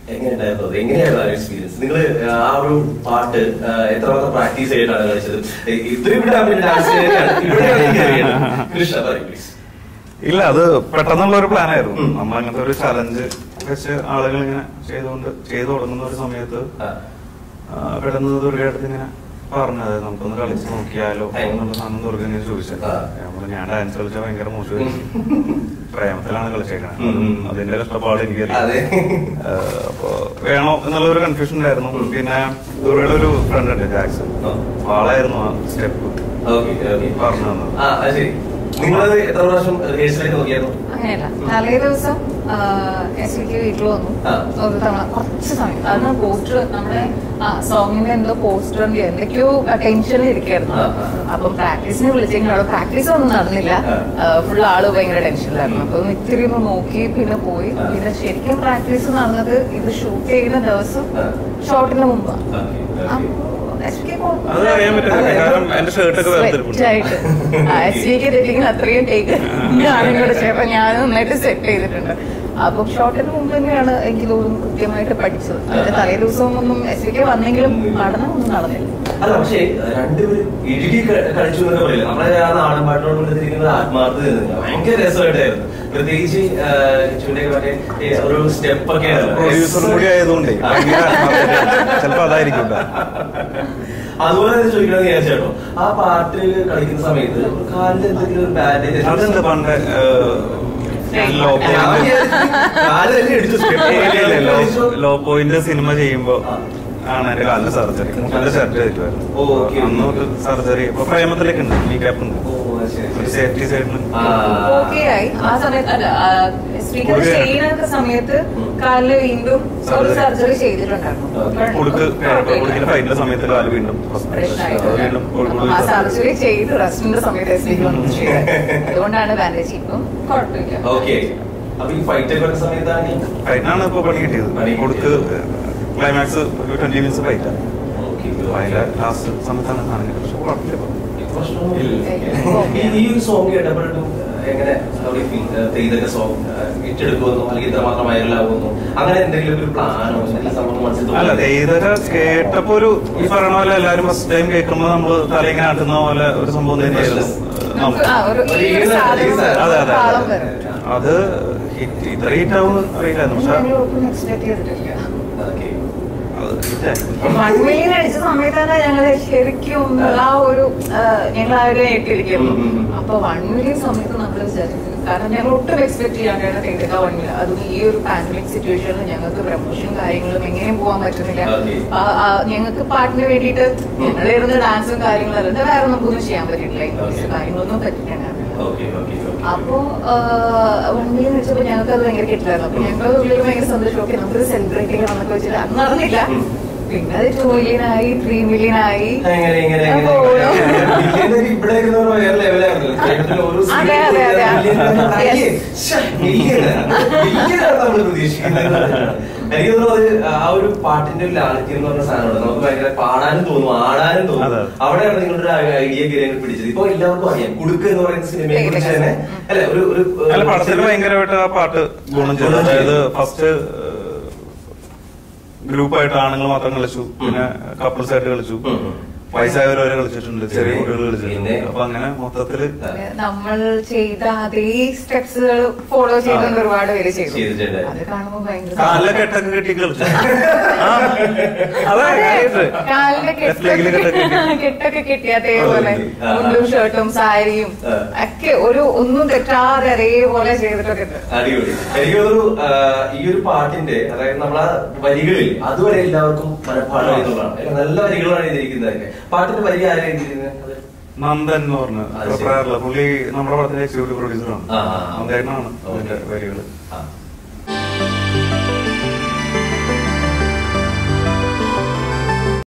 എങ്ങനെയുണ്ടായിരുന്നു അത്? എങ്ങനെയായിരുന്നു ആ എക്സ്പീരിയൻസ് നിങ്ങൾ ആ ഒരു പാട്ട് ആ, എത്രമാത്രം പ്രാക്ടീസ് ചെയ്തിട്ടാണ് കളിച്ചത് ഇ- ഇത്രയും ഇവിടെ അവര് dance ചെയ്തിട്ടാണ് ഇവിടെയാണ് എനിക്ക് അറിയേണ്ടത്. കൃഷ്ണ പറയൂ പ്ലീസ് ഇല്ല അത് പെട്ടെന്നുള്ള ഒരു പ്ലാൻ ആയിരുന്നു ഉം. നമ്മൾ അങ്ങനത്തെ ഒരു ചലഞ്ച് വെച്ച് ആളുകൾ ഇങ്ങനെ ചെയ്തുകൊണ്ട് ചെയ്തു തുടങ്ങുന്ന ഒരു സമയത്ത് ആ. ആ, പെട്ടെന്ന് ദുർഗയുടെ ഇങ്ങനെ പറഞ്ഞത് നമുക്കൊന്ന് കളിച്ച് നോക്കിയാലോ ആ. എന്നുള്ള സാധനം ദുർഗ ഇങ്ങനെ ചോദിച്ചത് ആ. നമ്മള് ഞാൻ ഡാൻസ് കളിച്ചാൽ ഭയങ്കര മോശം പ്രേമത്തിലാണ് കളിച്ചേക്കണത് ഉം, ഉം. അതിന്റെ കഷ്ടപ്പാട് എനിക്കറിയാം അതെ ഏഹ് അപ്പൊ വേണോ എന്നുള്ള ഒരു കൺഫ്യൂഷൻ ഉണ്ടായിരുന്നു ഉം. പിന്നെ ദുർഗയുടെ ഒരു ഫ്രണ്ട് ഉണ്ട് ജാക്സൺ ആ. അപ്പൊ ആളായിരുന്നു ആ സ്റ്റെപ്പ് ഓക്കെ ഓക്കെ പറഞ്ഞു തന്നത് ആ അത് ശരി നിങ്ങളത് എത്ര പ്രാവശ്യം റിഹേഴ്സലൊക്കെ നോക്കിയായിരുന്നു അങ്ങനെയല്ല തലേ ദിവസം എസ് വിക്ക് വീട്ടിൽ വന്നു ആ. ഒരു തവണ കുറച്ച് സമയം അന്ന് പോസ്റ്റർ നമ്മുടെ ആ സോങ്ങിന്റെ എന്തോ പോസ്റ്ററിന്റെ എന്തൊക്കെയോ ടെൻഷനിൽ ഇരിക്കായിരുന്നു ആ, ആ. അപ്പം പ്രാക്ടീസിന് വിളിച്ചെങ്കിലും അവിടെ പ്രാക്ടീസ് ഒന്നും നടന്നില്ല ആ. ഫുൾ ആള് ഭയങ്കര ടെൻഷനിലായിരുന്നു അപ്പൊ ഒന്ന് ഇത്തിരി ഒന്ന് നോക്കി പിന്നെ പോയി ആ. പിന്നെ ശരിക്കും പ്രാക്ടീസ് നടന്നത് ഇത് ഷൂട്ട് ചെയ്യുന്ന ദിവസം ആ. ഷോട്ടിന് മുമ്പാണ് ഓക്കെ ഓക്കെ അപ്പൊ എസ് വിക്ക് അത് അറിയാൻ പറ്റില്ല കാരണം എന്റെ ഷർട്ടൊക്കെ വേർതിരിപ്പുണ്ട് ആയിട്ട് എസ് വിക്ക് തെറ്റിങ്ങനെ അത്രയും ടേക്ക് ഞാനും കൂടെ ചേർത്ത് ഞാൻ നന്നായിട്ട് സെറ്റ് ചെയ്തിട്ടുണ്ട് അപ്പൊ ഷോട്ടിന് മുമ്പ് തന്നെയാണ് എനിക്ക് തോന്നുന്നു കൃത്യമായിട്ട് പഠിച്ചത് അതിന്റെ തലേ ദിവസം ഒന്നും എസ് വിക്ക് വന്നെങ്കിലും പഠനം ഒന്നും നടന്നില്ല അല്ല പക്ഷേ രണ്ടുപേരും ഇടുക്കി ക- കളിച്ചു എന്നൊക്കെ പറയില്ല നമ്മളെ ആ നാടൻ പാട്ടിനോട് ബന്ധത്തിരിക്കുന്നത് ആത്മാർത്ഥത ഭയങ്കര രസമായിട്ടായിരുന്നു പ്രത്യേകിച്ച് ചൂണ്ടയൊക്കെ മറ്റേ ഈ ഒരു സ്റ്റെപ്പ് ഒക്കെ പ്രൊഡ്യൂസറും കൂടി ആയതുകൊണ്ടേ ഭയങ്കര ചിലപ്പോ അതായിരിക്കും കേട്ടോ. അതുപോലെ തന്നെ ചോദിക്കണമെന്ന് വിചാരിച്ചോ ആ പാട്ട് കളിക്കുന്ന സമയത്ത് കാലിൽ എന്തെങ്കിലും ഒരു ബാൻഡേജ് അതെന്ത് പണ്ട് ലോ കാല് തന്നെ ഇടിച്ചു step. ലോ പോയിന്റ് സിനിമ ചെയ്യുമ്പോ ആ. ആണ് എന്റെ കാലിന് സർജറി മുട്ടന്റെ ഷർട്ട് തെറ്റുമായിരുന്നു ഓ, okay. അന്ന് സർജറി ഇപ്പൊ പ്രേമത്തിലേക്ക് ഉണ്ട് നീ ക്യാപ്പ് ഉണ്ട് ഓ, അത് ശരി, ഒരു ശരി. സേഫ്റ്റി സൈഡിൽ ആ. ഓക്കെ ആയി ആ സമയത്ത് അല്ല സ്പീക്കർ കൊടുക്ക- ചെയ്യുന്ന സമയത്ത് കാലില് വീണ്ടും ഒരു Surgery. സർജറി ചെയ്തിട്ടുണ്ടായിരുന്നു Okay. കൊടുക്ക് കുഴപ്പമില്ല. കൊടുക്കിന്റെ ഫൈനലിന്റെ സമയത്ത് കാല് വീണ്ടും പ്രശ്നമായിട്ടില്ല. വീണ്ടും അപ്പം ആ സർജറി ചെയ്ത് റെസ്റ്റിന്റെ സമയത്ത് എസ് ഡിക്ക് വന്നു ചെയ്തത് അതുകൊണ്ടാണ് ബാൻഡേജ് ഇപ്പം കുഴപ്പമില്ല ഓക്കെ അപ്പൊ ഈ ഫൈറ്റ് ഒക്കെ വരുന്ന സമയത്താണ് ഈ- ഫൈനാണ് ഇപ്പൊ പണി കിട്ടിയത് പണി കൊടുക്ക് ക്ലൈമാക്സ് ഒരു ട്വന്റി മിനിറ്റ്സ് ഫൈറ്റാ Okay, അതിന്റെ okay. ലാസ്റ്റ് സമയത്താണ് കാണുന്നത് പക്ഷെ കുഴപ്പമില്ല ഇപ്പൊ. പ്രശ്നമൊന്നുമില്ല. ഈ- ഈ ഒരു സോങ് കേട്ടപ്പോഴും എങ്ങനെ അവിടെ ഇതൊക്കെ സോങ് ഇട്ടെടുക്കുമെന്നോ അല്ലെങ്കിൽ ഇത്രമാത്രം വൈറലാകുമെന്നോ അങ്ങനെ എന്തെങ്കിലും ഒരു പ്ലാനോ എന്തെങ്കിലും സംഭവം മനസ്സിൽ അല്ല തോന്നുന്നുണ്ടോ? ഇതൊക്കെ കേട്ടപ്പോ ഒരു ഈ പറയണ പോലെ എല്ലാരും ഫസ്റ്റ് ടൈം കേൾക്കുമ്പോ നമ്മള് തലയിങ്ങനെ ആട്ടുന്ന പോലെ ഒരു സംഭവം തന്നെയായിരുന്നു നമുക്ക് ആ ഒരു ഈ ഒരു ഒരു സാധനം അതെ, അതെ അതെ താളം അതെ. വരും അത് ഹിറ്റ് ഇത്ര ഹിറ്റ് ആവും അറിയില്ലായിരുന്നു പക്ഷെ ഞങ്ങൾ ഒട്ടും എക്സ്പെക്ട് ചെയ്തിട്ടില്ല Okay. അത് ഹിറ്റായി വൺ മില്യൺ അടിച്ച സമയത്താണ് ഞങ്ങൾ ശരിക്കും ആ ഒരു ഞങ്ങൾ ആ ഒരു ഏറ്റിരിക്കുന്നു ഉം, ഉം, ഉം. അപ്പൊ വൺ മില്യൺ സമയത്ത് നമ്മൾ വിചാരിച്ചു കാരണം ഞങ്ങൾ ഒട്ടും എക്സ്പെക്ട് ചെയ്യാണ്ടാണ് ചെയ്തേക്കാൻ വൺ മില്യൺ അതും ഈ ഒരു പാൻഡമിക് സിറ്റുവേഷനിൽ ഞങ്ങൾക്ക് പ്രമോഷൻ കാര്യങ്ങളും എങ്ങനെയും പോകാൻ പറ്റുന്നില്ല Okay. ആ, ആ, ഞങ്ങൾക്ക് പാട്ടിന് വേണ്ടിയിട്ട് ഞങ്ങൾ ഇരുന്ന് ഡാൻസും കാര്യങ്ങളും അല്ലാതെ വേറെ നമുക്കൊന്നും ചെയ്യാൻ പറ്റിയിട്ടില്ല Okay. കാര്യങ്ങളൊന്നും പറ്റിയിട്ടുണ്ടായിരുന്നില്ല Okay, okay, okay. അപ്പോ വൺ മില്യൺ വെച്ചപ്പോ ഞങ്ങൾക്ക് അത് ഭയങ്കര കിട്ടില്ലായിരുന്നു അപ്പൊ ഞങ്ങളുടെ ഉള്ളിൽ ഭയങ്കര സന്തോഷം ഓക്കെ നമുക്കത് സെലിബ്രേറ്റ് ചെയ്യണം എന്നൊക്കെ വെച്ചിട്ട് അത് നടന്നില്ല ഉം. പിന്നെ അത് ടു മില്യൺ ആയി ത്രീ മില്യൺ ആയി എങ്ങനെ, എങ്ങനെ, എങ്ങനെ, അപ്പോ ഓരോ- എങ്ങനെ? ബില്യണറി ഇവിടെ ഇരുന്നവർ വേറെ ലെവലായിരുന്നല്ലോ. കേരളത്തിലെ ഓരോ അതെ, അതെ, അതെ. ബില്യണറി ഉണ്ടാക്കി. Yes. ശ്ശെ, ബില്യണറി. ബില്യണറി നമ്മൾ പ്രതീക്ഷിക്കുന്നത് എനിക്ക് തോന്നുന്നു അത് ആ ഒരു പാട്ടിന്റെ ഒരു ലാളിത്യം എന്ന് പറഞ്ഞ സാധനമുണ്ട് നമുക്ക് ഭയങ്കര പാടാനും തോന്നും ആടാനും തോന്നും അതെ. അവിടെയാണ് നിങ്ങളുടെ ഐഡിയ കയറി പിടിച്ചത് ഇപ്പൊ എല്ലാവർക്കും അറിയാം കുടുക്ക് എന്ന് പറയുന്ന സിനിമയെ കുറിച്ച് തന്നെ അല്ലെ ഒരു ഒരു അല്ല പടത്തിന് ഭയങ്കരമായിട്ട് ആ പാട്ട് ഗുണം ചെയ്തു ഗുണം ചെയ്തു. അതായത് ഫസ്റ്റ് ഗ്രൂപ്പായിട്ട് ആണുങ്ങൾ മാത്രം കളിച്ചു പിന്നെ കപ്പിൾസ് ആയിട്ട് കളിച്ചു ഉം, ഉം. വയസ്സായവർ വരെ കളിച്ചിട്ടുണ്ട് ചെറിയ ഉം. കുട്ടികൾ പിന്നെ? കളിച്ചിട്ടുണ്ട് അപ്പൊ അങ്ങനെ മൊത്തത്തില് നമ്മൾ ചെയ്ത അതേ സ്റ്റെപ്സുകൾ ഫോളോ ചെയ്തുകൊണ്ട് ഒരുപാട് പേര് ചെയ്തു ചെയ്തിട്ടുണ്ട്. അത് കാണുമ്പോൾ ഭയങ്കര കാലിലെ കെട്ടൊക്കെ കെട്ടി കളിച്ചു ആ, അതാ കാര്യായിട്ട്. കാലിന്റെ Left leg ല് കെട്ടൊക്കെ കെട്ടി. കെട്ടൊക്കെ കെട്ടി അതേപോലെ ആ. മുണ്ടും ഷർട്ടും സാരിയും ആ. ഒക്കെ ഒരു ഒന്നും തെറ്റാതെ അതേപോലെ ചെയ്തിട്ടൊക്കെ ഉണ്ട് അടിപൊളി എനിക്ക് തോന്നുന്നു ആ, ഈ ഒരു പാട്ടിന്റെ അതായത് നമ്മളെ വരികളിൽ അതുവരെ എല്ലാവർക്കും മനഃപ്പാടം എന്നുള്ളതാണ് അല്ല, നല്ല വരികളാണ് എഴുതിയിരിക്കുന്നത് പാട്ടിന്റെ വരി ആരാണ് എഴുതിയിരിക്കുന്നത് അത് നന്ദൻ എന്ന് പറഞ്ഞ അത് ശരി. പ്രയറില്ല പുള്ളി നമ്മുടെ പടത്തിലെ എക്സിക്യൂട്ടീവ് പ്രൊഡ്യൂസറാണ് ആ, ആ, ആ. നന്ദേട്ടനാണ് ഓക്കേ. അതിന്റെ വരികള് ആ.